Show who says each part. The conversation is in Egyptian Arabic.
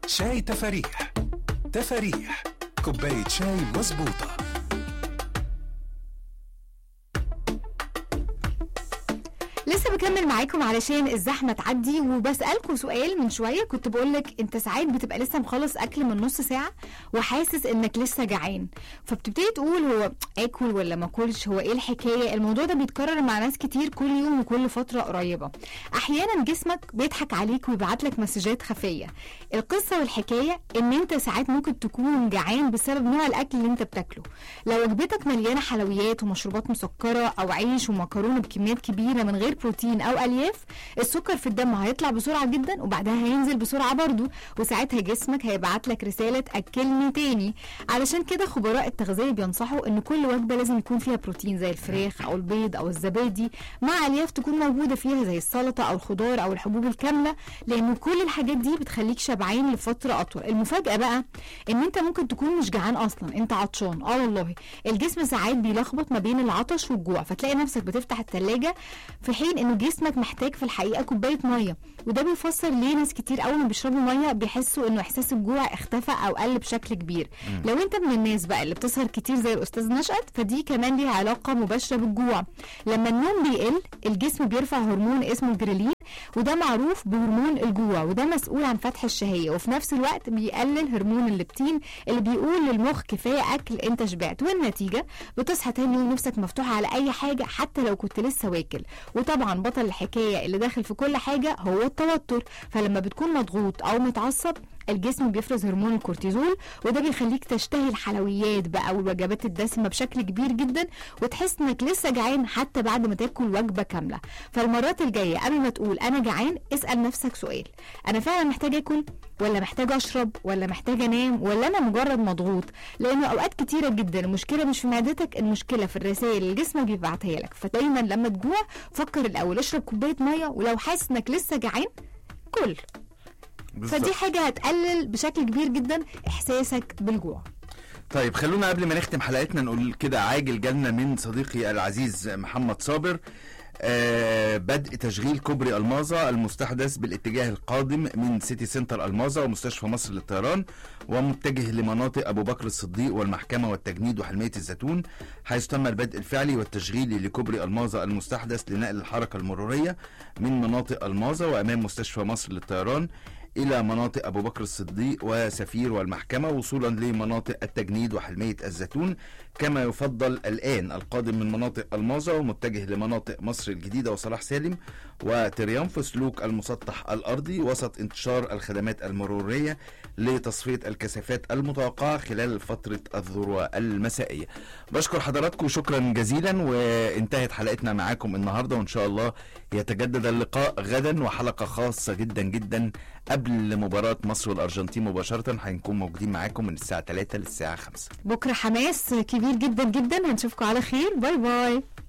Speaker 1: شاي تفاريح تفاريح كوباية شاي مظبوطة
Speaker 2: لسه بكمل معاكم علشان الزحمه تعدي وبسالكم سؤال من شويه كنت بقول لك انت ساعات بتبقى لسه مخلص اكل من نص ساعه وحاسس انك لسه جعان فبتبتدي تقول هو اكل ولا ما اكلش هو ايه الحكايه الموضوع ده بيتكرر مع ناس كتير كل يوم وكل فتره قريبه احيانا جسمك بيضحك عليك ويبعت لك مسجات خفيه القصه والحكايه ان انت ساعات ممكن تكون جعان بسبب نوع الاكل اللي انت بتاكله لو وجبتك مليانه حلويات ومشروبات مسكره او عيش ومكرونه بكميات كبيره من غير بروتين او الياف السكر في الدم هيطلع بسرعه جدا وبعدها هينزل بسرعه برضو وساعتها جسمك هيبعت لك رساله اكلني تاني علشان كده خبراء التغذيه بينصحوا ان كل وجبه لازم يكون فيها بروتين زي الفراخ او البيض او الزبادي مع الياف تكون موجوده فيها زي السلطه او الخضار او الحبوب الكامله لان كل الحاجات دي بتخليك شبعان لفتره اطول المفاجاه بقى ان انت ممكن تكون مش جعان اصلا انت عطشان اه والله الجسم ساعات بيلخبط ما بين العطش والجوع فتلاقي نفسك بتفتح التلاجة في حين ان جسمك محتاج في الحقيقه كوبايه ميه وده بيفسر ليه ناس كتير اول ما بيشربوا ميه بيحسوا انه احساس الجوع اختفى او قل بشكل كبير لو انت من الناس بقى اللي بتسهر كتير زي الاستاذ نشأت فدي كمان ليها علاقه مباشره بالجوع لما النوم بيقل الجسم بيرفع هرمون اسمه الجريلين وده معروف بهرمون الجوع وده مسؤول عن فتح الشهيه وفي نفس الوقت بيقلل هرمون الليبتين اللي بيقول للمخ كفايه اكل انت شبعت والنتيجه بتصحى تاني يوم نفسك مفتوحه على اي حاجه حتى لو كنت لسه واكل وطبعا بطل الحكايه اللي داخل في كل حاجه هو التوتر فلما بتكون مضغوط او متعصب الجسم بيفرز هرمون الكورتيزول وده بيخليك تشتهي الحلويات بقى والوجبات الدسمه بشكل كبير جدا وتحس انك لسه جعان حتى بعد ما تاكل وجبه كامله فالمرات الجايه قبل ما تقول انا جعان اسال نفسك سؤال انا فعلا محتاج اكل ولا محتاج اشرب ولا محتاج انام ولا انا مجرد مضغوط لانه اوقات كتيره جدا المشكله مش في معدتك المشكله في الرسائل اللي جسمك بيبعتها لك فدايما لما تجوع فكر الاول اشرب كوبايه ميه ولو حاسس انك لسه جعان كل فدي حاجه هتقلل بشكل كبير جدا احساسك بالجوع
Speaker 3: طيب خلونا قبل ما نختم حلقتنا نقول كده عاجل جالنا من صديقي العزيز محمد صابر آه بدء تشغيل كوبري الماظة المستحدث بالاتجاه القادم من سيتي سنتر الماظة ومستشفى مصر للطيران ومتجه لمناطق ابو بكر الصديق والمحكمة والتجنيد وحلمية الزيتون حيث تم البدء الفعلي والتشغيل لكوبري الماظة المستحدث لنقل الحركة المرورية من مناطق الماظة وامام مستشفى مصر للطيران إلى مناطق أبو بكر الصديق وسفير والمحكمة وصولا لمناطق التجنيد وحلمية الزيتون كما يفضل الآن القادم من مناطق الماظة ومتجه لمناطق مصر الجديدة وصلاح سالم وتريمف سلوك المسطح الأرضي وسط انتشار الخدمات المرورية لتصفية الكثافات المتوقعة خلال فترة الذروة المسائية بشكر حضراتكم شكرا جزيلا وانتهت حلقتنا معاكم النهاردة وإن شاء الله يتجدد اللقاء غدا وحلقة خاصة جدا جدا قبل مباراة مصر والأرجنتين مباشرة هنكون موجودين معاكم من الساعة 3 للساعة 5
Speaker 2: بكره حماس كبير جدا جدا هنشوفكم على خير باي باي